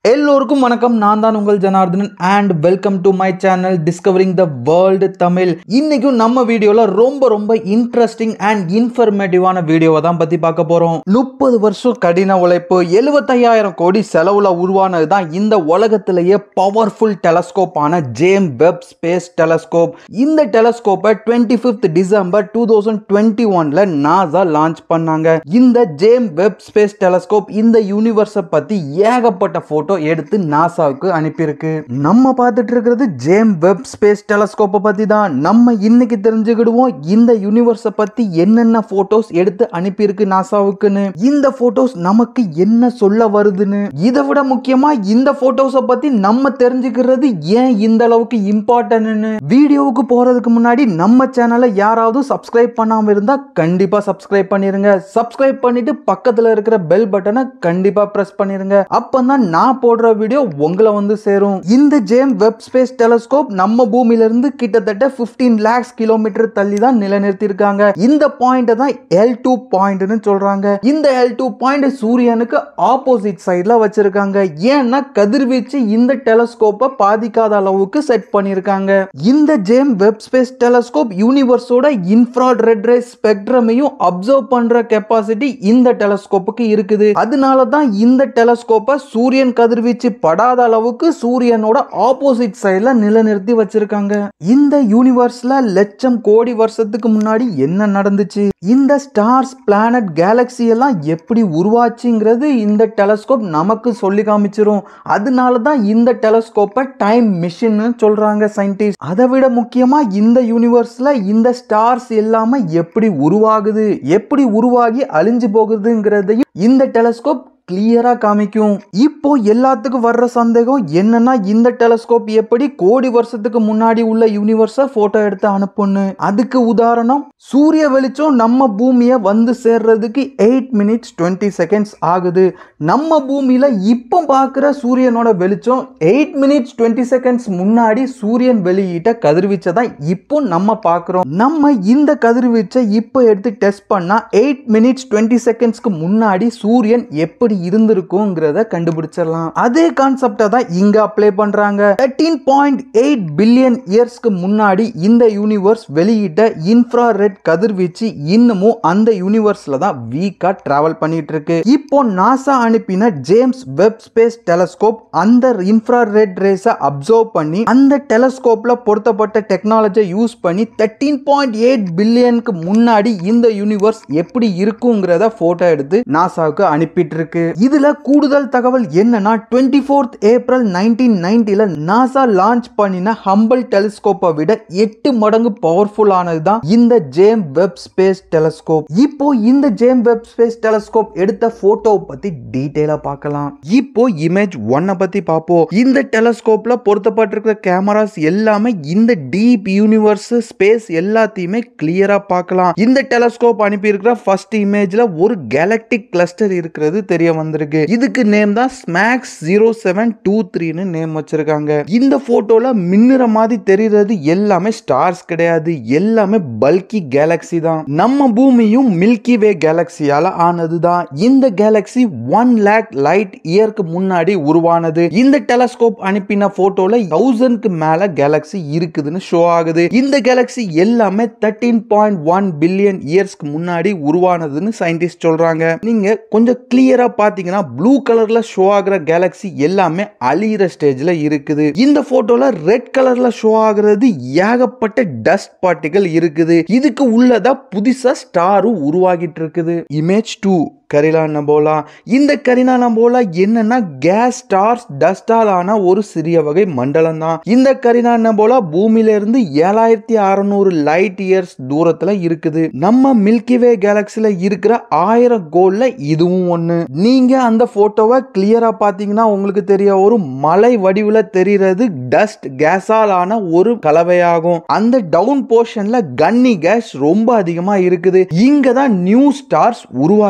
எல்லோருக்கும் வணக்கம் நான் தான் உங்கள் Janardhanan and welcome to my channel discovering the world Tamil இன்னைக்கும் நம்ம வீடியோல ரொம்ப ரொம்ப இன்ட்ரெஸ்டிங் அண்ட் இன்ஃபர்மேட்டிவான வீடியோவை தான் பத்தி பார்க்க போறோம் முப்பது வருஷம் கடின உழைப்பு எழுபத்தையாயிரம் கோடி செலவுல உருவானது தான் இந்த உலகத்திலேயே பவர்ஃபுல் டெலஸ்கோப்பான ஜேம் வெப் ஸ்பேஸ் டெலஸ்கோப் இந்த டெலஸ்கோப்பை twenty fifth December two thousand twenty ஒன்ல நாசா லான்ச் பண்ணாங்க இந்த ஜேம் வெப் ஸ்பேஸ் டெலஸ்கோப் இந்த யூனிவர்ஸை பத்தி ஏகப்பட்ட போட்டோ எடுத்து நாசாவுக்கு அனுப்பியிருக்கு நம்ம பார்த்துட்டு இருக்கிறது ஜேம் வெப் ஸ்பேஸ் டெலஸ்கோப்பை பத்தி தான் நம்ம இன்னைக்கு தெரிஞ்சுக்கிடுவோம் இந்த யூனிவர்ஸை பத்தி என்னென்ன போட்டோஸ் எடுத்து அனுப்பியிருக்கு நாசாவுக்குன்னு இந்த போட்டோஸ் நமக்கு என்ன சொல்ல வருதுன்னு இதை விட முக்கியமா இந்த போட்டோஸை பத்தி நம்ம தெரிஞ்சுக்கிறது ஏன் இந்த அளவுக்கு இம்பார்ட்டன்ட்னு வீடியோவுக்கு போறதுக்கு முன்னாடி நம்ம சேனலை யாராவது சப்ஸ்கிரைப் பண்ணாம இருந்தா கண்டிப்பா சப்ஸ்கிரைப் பண்ணிருங்க சப்ஸ்கிரைப் பண்ணிட்டு பக்கத்துல இருக்கிற பெல் பட்டனை கண்டிப்பா பிரஸ் பண்ணிருங்க அப்பதான் நான் போடுற வீடியோ உங்களை வந்து சேரும் இந்த ஜேம் வெப் ஸ்பேஸ் டெலஸ்கோப் நம்ம பூமியில இருந்து கிட்டத்தட்ட 15 லேக்ஸ் கிலோமீட்டர் தள்ளி தான் நிலைநிறுத்தியிருக்காங்க இந்த பாயிண்ட் தான் எல் டூ பாயிண்ட்னு சொல்றாங்க இந்த எல் டூ பாயிண்ட் சூரியனுக்கு ஆப்போசிட் சைட்ல வச்சிருக்காங்க ஏன்னா கதிர்வீச்சு இந்த டெலஸ்கோப்பை பாதிக்காத அளவுக்கு செட் பண்ணியிருக்காங்க இந்த ஜேம் வெப் ஸ்பேஸ் டெலஸ்கோப் யூனிவர்ஸோட இன்ஃப்ராட் ரெட் ரே ஸ்பெக்ட்ரமையும் அப்சர்வ் பண்ற கெப்பாசிட்டி இந்த டெலஸ்கோப்புக்கு இருக்குது அதனால தான் இந்த டெலஸ்கோப்பை சூரியன் கதிர்வீச்சு படாத அளவுக்கு சூரியனோட ஆப்போசிட் சைட்ல நிலைநிறுத்தி வச்சிருக்காங்க இந்த யூனிவர்ஸ்ல லட்சம் கோடி வருஷத்துக்கு முன்னாடி என்ன நடந்துச்சு இந்த ஸ்டார்ஸ் பிளானட் கேலக்சி எல்லாம் எப்படி உருவாச்சுங்கிறது இந்த டெலஸ்கோப் நமக்கு சொல்லி காமிச்சிரும் அதனால தான் இந்த டெலஸ்கோப்பை டைம் மிஷின்னு சொல்றாங்க சயின்டிஸ்ட் அதை விட முக்கியமா இந்த யூனிவர்ஸ்ல இந்த ஸ்டார்ஸ் எல்லாமே எப்படி உருவாகுது எப்படி உருவாகி அழிஞ்சு போகுதுங்கிறதையும் இந்த டெலஸ்கோப் கிளியரா காமிக்கும் இப்போ எல்லாத்துக்கும் வர்ற சந்தேகம் என்னன்னா இந்த டெலஸ்கோப் எப்படி கோடி வருஷத்துக்கு முன்னாடி உள்ள யூனிவர்ஸ போட்டோ எடுத்து அனுப்புன்னு அதுக்கு உதாரணம் சூரிய வெளிச்சம் நம்ம பூமியை வந்து சேர்றதுக்கு எயிட் மினிட்ஸ் டுவெண்ட்டி செகண்ட்ஸ் ஆகுது நம்ம பூமியில இப்போ பார்க்குற சூரியனோட வெளிச்சம் எயிட் மினிட்ஸ் டுவெண்ட்டி செகண்ட்ஸ் முன்னாடி சூரியன் வெளியிட்ட கதிர்வீச்சை தான் இப்போ நம்ம பார்க்குறோம் நம்ம இந்த கதிர்வீச்சை இப்போ எடுத்து டெஸ்ட் பண்ணா எயிட் மினிட்ஸ் டுவெண்ட்டி செகண்ட்ஸ்க்கு முன்னாடி சூரியன் எப்படி எப்படி இருந்திருக்குங்கிறத கண்டுபிடிச்சிடலாம் அதே கான்செப்டை தான் இங்க அப்ளை பண்றாங்க தேர்ட்டீன் பாயிண்ட் எயிட் பில்லியன் இயர்ஸ்க்கு முன்னாடி இந்த யூனிவர்ஸ் வெளியிட்ட இன்ஃப்ரா ரெட் கதிர்வீச்சு இன்னமும் அந்த யூனிவர்ஸ்ல தான் வீக்கா டிராவல் பண்ணிட்டு இருக்கு இப்போ நாசா அனுப்பின ஜேம்ஸ் வெப் ஸ்பேஸ் டெலஸ்கோப் அந்த இன்ஃப்ரா ரெட் ரேஸை அப்சர்வ் பண்ணி அந்த டெலஸ்கோப்ல பொருத்தப்பட்ட டெக்னாலஜியை யூஸ் பண்ணி தேர்ட்டீன் பாயிண்ட் எயிட் பில்லியனுக்கு முன்னாடி இந்த யூனிவர்ஸ் எப்படி இருக்குங்கிறத போட்டோ எடுத்து நாசாவுக்கு அனுப்பிட்டு இருக்கு இதுல கூடுதல் தகவல் என்னன்னா டுவெண்ட்டி ஃபோர்த் ஏப்ரல் நைன்டீன் நைன்டில நாசா லான்ச் பண்ணின ஹம்பிள் டெலிஸ்கோப்பை விட எட்டு மடங்கு பவர்ஃபுல் ஆனதுதான் இந்த ஜேம் வெப் ஸ்பேஸ் டெலஸ்கோப் இப்போ இந்த ஜேம் வெப் ஸ்பேஸ் டெலஸ்கோப் எடுத்த போட்டோ பத்தி டீடைலா பார்க்கலாம் இப்போ இமேஜ் ஒன்னை பத்தி பார்ப்போம் இந்த டெலஸ்கோப்ல பொருத்தப்பட்டிருக்கிற கேமராஸ் எல்லாமே இந்த டீப் யூனிவர்ஸ் ஸ்பேஸ் எல்லாத்தையுமே கிளியரா பார்க்கலாம் இந்த டெலஸ்கோப் அனுப்பி இருக்கிற ஃபர்ஸ்ட் இமேஜ்ல ஒரு கேலக்டிக் கிளஸ்டர் இருக்கிறது தெரிய வந்திருக்கு இதுக்கு நேம் தான் ஸ்மாக்ஸ் ஜீரோ செவன் டூ த்ரீன்னு நேம் வச்சிருக்காங்க இந்த போட்டோல மின்னுற மாதிரி தெரிகிறது எல்லாமே ஸ்டார்ஸ் கிடையாது எல்லாமே பல்கி கேலக்சி தான் நம்ம பூமியும் மில்கி வே கேலக்சியால ஆனது தான் இந்த கேலக்சி ஒன் லேக் லைட் இயர்க்கு முன்னாடி உருவானது இந்த டெலஸ்கோப் அனுப்பின போட்டோல தௌசண்ட்க்கு மேல கேலக்சி இருக்குதுன்னு ஷோ ஆகுது இந்த கேலக்சி எல்லாமே தேர்ட்டீன் பாயிண்ட் ஒன் பில்லியன் இயர்ஸ்க்கு முன்னாடி உருவானதுன்னு சயின்டிஸ்ட் சொல்றாங்க நீங்க கொஞ்சம் கிளியரா பாத்தீங்கன்னா ப்ளூ கலர்ல ஷோ ஆகுற கேலக்சி எல்லாமே அழியிற ஸ்டேஜ்ல இருக்குது இந்த போட்டோல ரெட் கலர்ல ஷோ ஆகுறது ஏகப்பட்ட டஸ்ட் பார்ட்டிகள் இருக்குது இதுக்கு உள்ளதா புதுசா ஸ்டாரும் உருவாகிட்டு இருக்குது இமேஜ் டூ கரிலா நம்போலா இந்த கரினா நம்போலா என்னன்னா கேஸ் ஸ்டார்ஸ் டஸ்டால் ஆன ஒரு சிறிய வகை மண்டலம் தான் இந்த கரினா நம்போலா பூமியில இருந்து ஏழாயிரத்தி அறுநூறு லைட் இயர்ஸ் தூரத்துல இருக்குது நம்ம மில்கிவே கேலக்சில இருக்கிற ஆயிரம் கோல்ல இதுவும் ஒண்ணு நீங்க அந்த போட்டோவை கிளியரா பாத்தீங்கன்னா உங்களுக்கு தெரிய ஒரு மலை வடிவுல தெரிகிறது டஸ்ட் கேஸால் ஆன ஒரு கலவையாகும் அந்த டவுன் போர்ஷன்ல கன்னி கேஸ் ரொம்ப அதிகமா இருக்குது இங்க தான் நியூ ஸ்டார்ஸ் உருவாகிட்டும்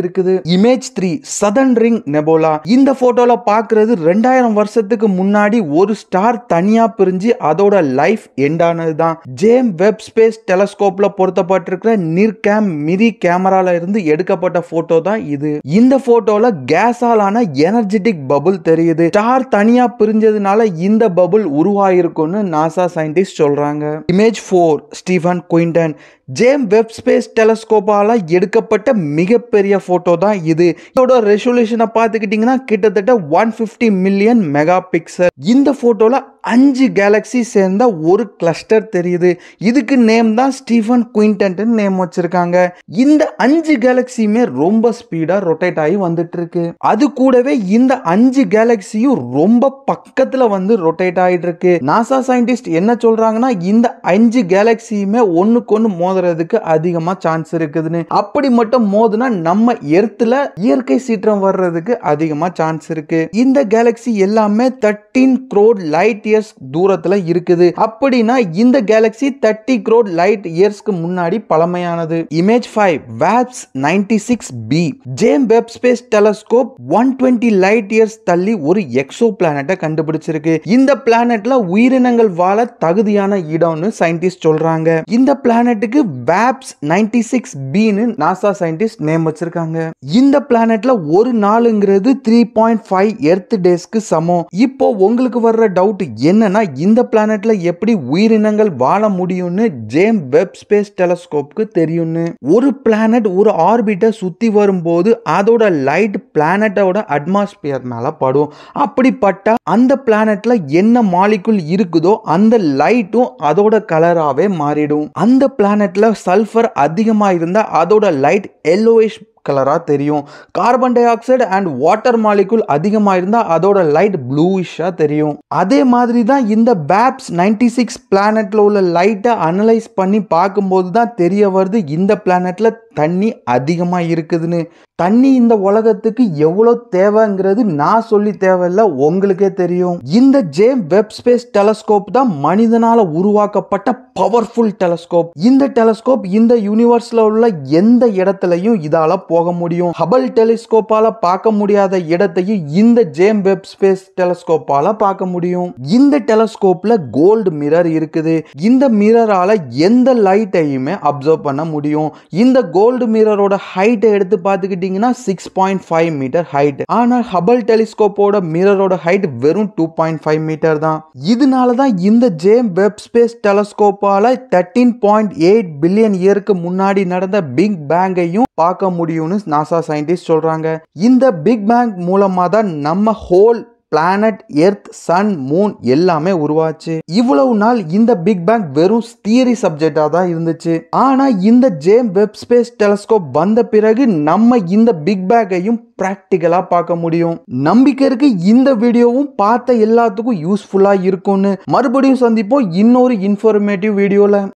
இருக்குது image three southern ring nebula இந்த போட்டோல பாக்குறது ரெண்டாயிரம் வருஷத்துக்கு முன்னாடி ஒரு ஸ்டார் தனியா பிரிஞ்சு அதோட லைஃப் எண்ட் ஆனதுதான் ஜேம் வெப் ஸ்பேஸ் டெலஸ்கோப்ல பொருத்தப்பட்டிருக்கிற நிர்கேம் மிரி கேமரால இருந்து எடுக்கப்பட்ட போட்டோ தான் இது இந்த போட்டோல கேஸாலான எனர்ஜெட்டிக் பபுள் தெரியுது ஸ்டார் தனியா பிரிஞ்சதுனால இந்த பபுள் உருவாயிருக்கும்னு நாசா சயின்டிஸ்ட் சொல்றாங்க image four Stephan Quintet James Webb space டெலஸ்கோப்பால எடுக்கப்பட்ட மிகப்பெரிய போட்டோ தான் இது இதோட ரெசல்யூஷனை பார்த்துக்கிட்டிங்கன்னா கிட்டத்தட்ட one fifty million mega pixel இந்த போட்டோல அஞ்சு கேலக்ஸி சேர்ந்த ஒரு கிளஸ்டர் தெரியுது இதுக்கு நேம் தான் ஸ்டீஃபன் குயின்டன்ட் நேம் வச்சிருக்காங்க இந்த அஞ்சு கேலக்சியுமே ரொம்ப ஸ்பீடா ரொட்டேட் ஆகி வந்துட்டு இருக்கு அது கூடவே இந்த அஞ்சு கேலக்சியும் ரொம்ப பக்கத்துல வந்து ரொட்டேட் ஆகிட்டு இருக்கு நாசா சயின்டிஸ்ட் என்ன சொல்றாங்கன்னா இந்த அஞ்சு கேலக்சியுமே ஒண்ணுக்கு ஒன்று மோதுறதுக்கு அதிகமா சான்ஸ் இருக்குதுன்னு அப்படி மட்டும் மோதுனா நம்ம எர்த்துல இயற்கை சீற்றம் வர்றதுக்கு அதிகமா சான்ஸ் இருக்கு இந்த கேலக்சி எல்லாமே தேர்ட்டீன் க்ரோட் லைட் இயர்ஸ் தூரத்துல இருக்குது அப்படின்னா இந்த கேலக்சி தேர்ட்டி க்ரோட் லைட் இயர்ஸ்க்கு முன்னாடி பழமையானது இமேஜ் ஃபைவ் வேப்ஸ் ninety six b James Webb space telescope one twenty light years தள்ளி ஒரு எக்ஸோ பிளானட்டை கண்டுபிடிச்சிருக்கு இந்த பிளானட்ல உயிரினங்கள் வாழ தகுதியான இடம்னு சயின்டிஸ்ட் சொல்றாங்க இந்த பிளானட்டுக்கு வேப்ஸ் நைன்டி சிக்ஸ் பின்னு நாசா சயின்டிஸ்ட் நேம் வச்சிருக்காங்க இந்த பிளானட்ல ஒரு நாளுங்கிறது த்ரீ பாயிண்ட் ஃபைவ் எர்த் டேஸ்க்கு சமம் இப்போ உங்களுக்கு வர்ற டவுட் என்னன்னா இந்த பிளானட்ல எப்படி உயிரினங்கள் வாழ முடியும்னு ஜேம் வெப் ஸ்பேஸ் டெலஸ்கோப்க்கு தெரியும்னு ஒரு பிளானட் ஒரு ஆர்பிட்டை சுத்தி வரும்போது அதோட லைட் பிளானட்டோட அட்மாஸ்பியர் மேல படும் அப்படிப்பட்ட அந்த பிளானட்ல என்ன மாலிகுல் இருக்குதோ அந்த லைட்டும் அதோட கலராகவே மாறிடும் அந்த பிளானட்ல சல்ஃபர் அதிகமா இருந்தா அதோட லைட் எல்லோயிஷ் கலராக தெரியும் carbon dioxide and water molecule அதிகமாக இருந்தால் அதோட லைட் ப்ளூயிஷாக தெரியும் அதே மாதிரி தான் இந்த பேப்ஸ் நைன்டி சிக்ஸ் பிளானட்டில் உள்ள லைட்டை அனலைஸ் பண்ணி பார்க்கும்போது தான் தெரிய வருது இந்த பிளானட்டில் தண்ணி அதிகமாக இருக்குதுன்னு தண்ணி இந்த உலகத்துக்கு எவ்வளோ தேவைங்கிறது நான் சொல்லி தேவையில்ல உங்களுக்கே தெரியும் இந்த ஜேம் வெப் ஸ்பேஸ் டெலஸ்கோப் தான் மனிதனால உருவாக்கப்பட்ட பவர்ஃபுல் டெலஸ்கோப் இந்த டெலஸ்கோப் இந்த யூனிவர்ஸ்ல உள்ள எந்த இடத்துலையும் இதால போக முடியும் ஹபல் டெலிஸ்கோப்பால பார்க்க முடியாத இடத்தையும் இந்த ஜேம் வெப் ஸ்பேஸ் டெலஸ்கோப்பால பார்க்க முடியும் இந்த டெலஸ்கோப்ல கோல்டு மிரர் இருக்குது இந்த மிரரால எந்த லைட்டையுமே அப்சர்வ் பண்ண முடியும் இந்த கோல்டு மிரரோட ஹைட்டை எடுத்து பார்த்துக்கிட்டிங்கன்னா six point five metre height ஆனால் ஹபல் டெலிஸ்கோப்போட மிரரோட ஹைட் வெறும் டூ பாயிண்ட் ஃபைவ் மீட்டர் தான் இதனால தான் இந்த ஜேம் வெப் ஸ்பேஸ் டெலஸ்கோப்பால தேர்ட்டீன் பாயிண்ட் எயிட் பில்லியன் இயருக்கு முன்னாடி நடந்த பிக் பேங்கையும் பார்க்க முடியும்னு நாசா சயின்டிஸ்ட் சொல்றாங்க இந்த பிக் பேங் மூலமாக தான் நம்ம whole planet earth sun moon எல்லாமே உருவாச்சு இவ்வளவு நாள் இந்த பிக் பேங் வெறும் தியரி சப்ஜெக்டா தான் இருந்துச்சு ஆனா இந்த ஜேம் வெப் ஸ்பேஸ் டெலஸ்கோப் வந்த பிறகு நம்ம இந்த பிக் பேங்கையும் ப்ராக்டிக்கலா பார்க்க முடியும் நம்பிக்கை இருக்கு இந்த வீடியோவும் பார்த்த எல்லாத்துக்கும் யூஸ்ஃபுல்லா இருக்கும்னு மறுபடியும் சந்திப்போம் இன்னொரு இன்ஃபர்மேட்டிவ் வீடியோல